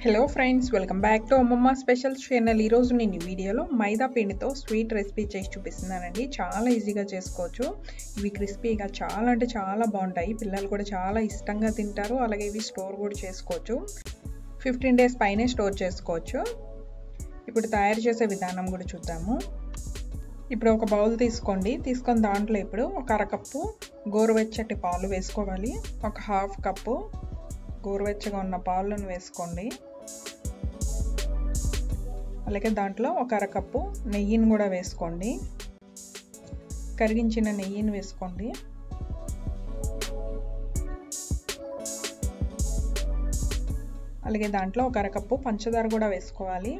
hello friends welcome back to Ammamma special channel ఈరోజు నేను ఈ వీడియోలో మైదా పిండితో స్వీట్ రెసిపీ చేసి చూపిస్తున్నానండి చాలా ఈజీగా చేసుకోవచ్చు ఇవి క్రిస్పీగా చాలా అంటే చాలా బాగుంటాయి పిల్లలు కూడా చాలా ఇష్టంగా తింటారు అలాగే ఇవి స్టోర్ కూడా చేసుకోవచ్చు ఫిఫ్టీన్ డేస్ పైనే స్టోర్ చేసుకోవచ్చు ఇప్పుడు తయారు చేసే విధానం కూడా చూద్దాము ఇప్పుడు ఒక బౌల్ తీసుకోండి తీసుకొని దాంట్లో ఇప్పుడు ఒక అరకప్పు గోరువెచ్చటి పాలు వేసుకోవాలి ఒక హాఫ్ కప్పు గోరువెచ్చగా ఉన్న పాలను వేసుకోండి అలాగే దాంట్లో ఒక అరకప్పు నెయ్యిని కూడా వేసుకోండి కరిగించిన నెయ్యిని వేసుకోండి అలాగే దాంట్లో ఒక అరకప్పు పంచదార కూడా వేసుకోవాలి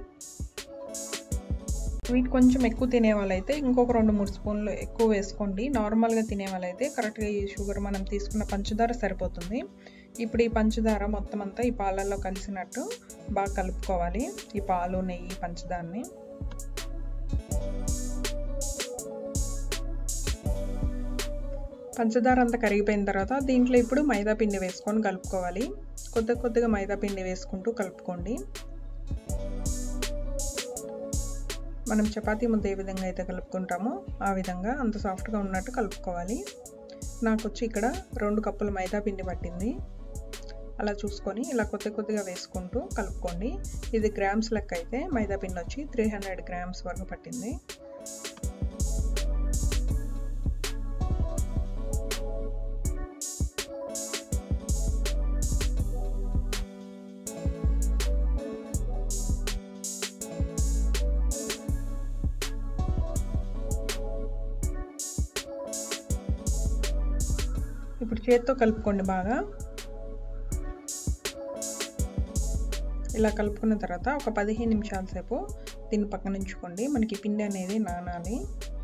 స్వీట్ కొంచెం ఎక్కువ తినే వాళ్ళైతే ఇంకొక రెండు మూడు స్పూన్లు ఎక్కువ వేసుకోండి నార్మల్గా తినే వాళ్ళైతే కరెక్ట్గా ఈ షుగర్ మనం తీసుకున్న పంచదార సరిపోతుంది ఇప్పుడు ఈ పంచదార మొత్తం అంతా ఈ పాలల్లో కలిసినట్టు బాగా కలుపుకోవాలి ఈ పాలు నెయ్యి పంచదారని పంచదార అంతా కరిగిపోయిన తర్వాత దీంట్లో ఇప్పుడు మైదా పిండి వేసుకొని కలుపుకోవాలి కొద్ది కొద్దిగా మైదా పిండి వేసుకుంటూ కలుపుకోండి మనం చపాతీ ముద్ద ఏ విధంగా అయితే కలుపుకుంటామో ఆ విధంగా అంత సాఫ్ట్గా ఉన్నట్టు కలుపుకోవాలి నాకు వచ్చి ఇక్కడ రెండు కప్పుల మైదా పిండి పట్టింది అలా చూసుకొని ఇలా కొద్ది కొద్దిగా వేసుకుంటూ కలుపుకోండి ఇది గ్రామ్స్ లెక్క అయితే మైదా పిండి వచ్చి త్రీ హండ్రెడ్ గ్రామ్స్ వరకు పట్టింది ఇప్పుడు చేత్తో కలుపుకోండి బాగా ఇలా కలుపుకున్న తర్వాత ఒక పదిహేను నిమిషాల సేపు దీన్ని పక్కన ఉంచుకోండి మనకి పిండి అనేది నానాలి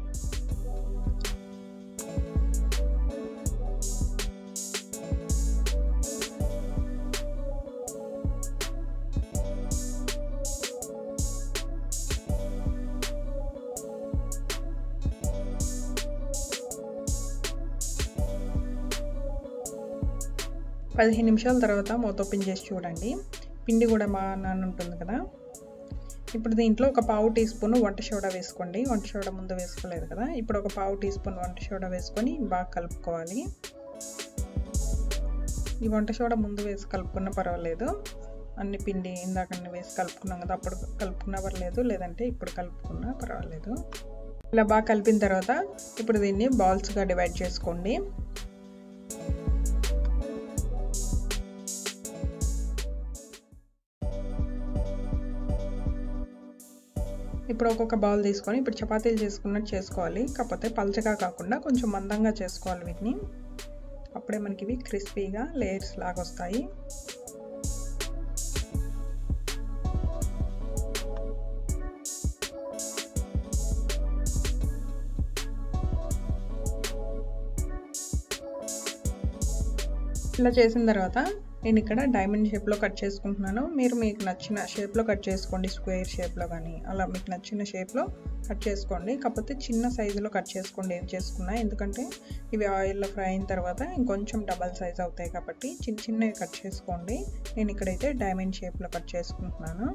పదిహేను నిమిషాల తర్వాత మూత ఓపెన్ చేసి చూడండి పిండి కూడా బాగా నాన్న ఉంటుంది కదా ఇప్పుడు దీంట్లో ఒక పావు టీ స్పూన్ వంట సోడా వేసుకోండి వంట సోడా ముందు వేసుకోలేదు కదా ఇప్పుడు ఒక పావు టీ స్పూన్ వంట సోడా వేసుకొని బాగా కలుపుకోవాలి ఈ వంట సోడా ముందు వేసి కలుపుకున్నా పర్వాలేదు అన్ని పిండి ఇందాక అన్ని వేసి కలుపుకున్నాం కదా అప్పుడు కలుపుకున్నా పర్వాలేదు లేదంటే ఇప్పుడు కలుపుకున్నా పర్వాలేదు ఇలా బాగా కలిపిన తర్వాత ఇప్పుడు దీన్ని బాల్స్గా డివైడ్ చేసుకోండి ఇప్పుడు ఒక్కొక్క బౌల్ తీసుకొని ఇప్పుడు చపాతీలు చేసుకున్నట్టు చేసుకోవాలి కాకపోతే పల్చగా కాకుండా కొంచెం మందంగా చేసుకోవాలి వీటిని అప్పుడే మనకి ఇవి క్రిస్పీగా లేయర్స్ లాగా వస్తాయి ఇలా చేసిన తర్వాత నేను ఇక్కడ డైమండ్ షేప్లో కట్ చేసుకుంటున్నాను మీరు మీకు నచ్చిన షేప్లో కట్ చేసుకోండి స్క్వేర్ షేప్లో కానీ అలా మీకు నచ్చిన షేప్లో కట్ చేసుకోండి కాకపోతే చిన్న సైజులో కట్ చేసుకోండి ఏం చేసుకున్నా ఎందుకంటే ఇవి ఆయిల్లో ఫ్రై అయిన తర్వాత ఇంకొంచెం డబల్ సైజ్ అవుతాయి కాబట్టి చిన్న చిన్నవి కట్ చేసుకోండి నేను ఇక్కడైతే డైమండ్ షేప్లో కట్ చేసుకుంటున్నాను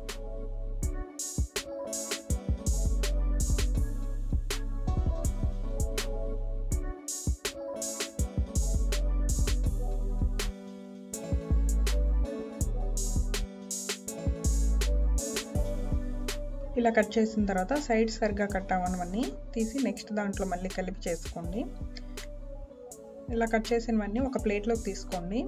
ఇలా కట్ చేసిన తర్వాత సైడ్ సరిగ్గా కట్ అవ్వనవన్నీ తీసి నెక్స్ట్ దాంట్లో మళ్ళీ కలిపి చేసుకోండి ఇలా కట్ చేసినవన్నీ ఒక ప్లేట్లోకి తీసుకోండి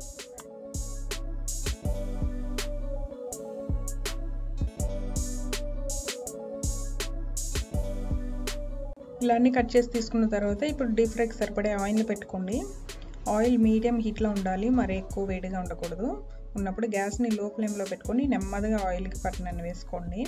ఇలా అన్నీ కట్ చేసి తీసుకున్న తర్వాత ఇప్పుడు డీప్ ఫ్రైకి సరిపడే ఆయిల్ని పెట్టుకోండి ఆయిల్ మీడియం హీట్లో ఉండాలి మరి ఎక్కువ వేడిగా ఉండకూడదు ఉన్నప్పుడు గ్యాస్ని లో ఫ్లేమ్లో పెట్టుకొని నెమ్మదిగా ఆయిల్కి పట్టినన్ని వేసుకోండి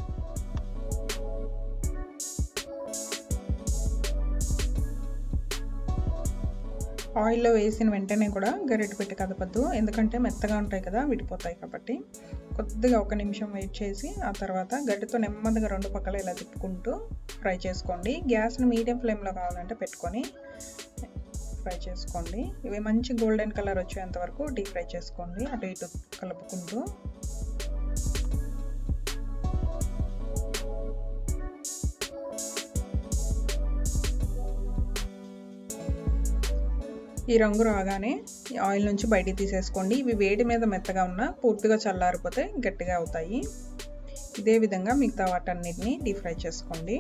ఆయిల్లో వేసిన వెంటనే కూడా గరిటె పెట్టి కదపద్దు ఎందుకంటే మెత్తగా ఉంటాయి కదా విడిపోతాయి కాబట్టి కొద్దిగా ఒక నిమిషం వెయిట్ చేసి ఆ తర్వాత గడ్డితో నెమ్మదిగా రెండు పక్కల ఇలా తిప్పుకుంటూ ఫ్రై చేసుకోండి గ్యాస్ని మీడియం ఫ్లేమ్లో కావాలంటే పెట్టుకొని ఫ్రై చేసుకోండి ఇవి మంచి గోల్డెన్ కలర్ వచ్చేంత వరకు డీప్ ఫ్రై చేసుకోండి అటు ఇటు కలుపుకుంటూ ఈ రంగు రాగానే ఈ ఆయిల్ నుంచి బయటికి తీసేసుకోండి ఇవి వేడి మీద మెత్తగా ఉన్న పూర్తిగా చల్లారిపోతే గట్టిగా అవుతాయి ఇదే విధంగా మిగతా వాటన్నిటిని డీప్ ఫ్రై చేసుకోండి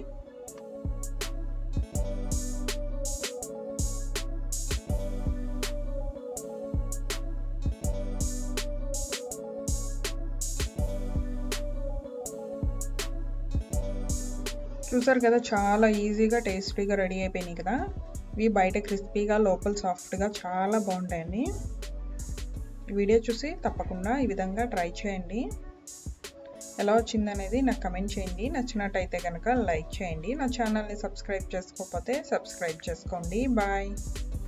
చూసారు కదా చాలా ఈజీగా టేస్టీగా రెడీ అయిపోయినాయి కదా ఇవి బయట క్రిస్పీగా లోపల సాఫ్ట్గా చాలా బాగుంటాయండి ఈ వీడియో చూసి తప్పకుండా ఈ విధంగా ట్రై చేయండి ఎలా వచ్చింది అనేది నాకు కమెంట్ చేయండి నచ్చినట్టయితే కనుక లైక్ చేయండి నా ఛానల్ని సబ్స్క్రైబ్ చేసుకోకపోతే సబ్స్క్రైబ్ చేసుకోండి బాయ్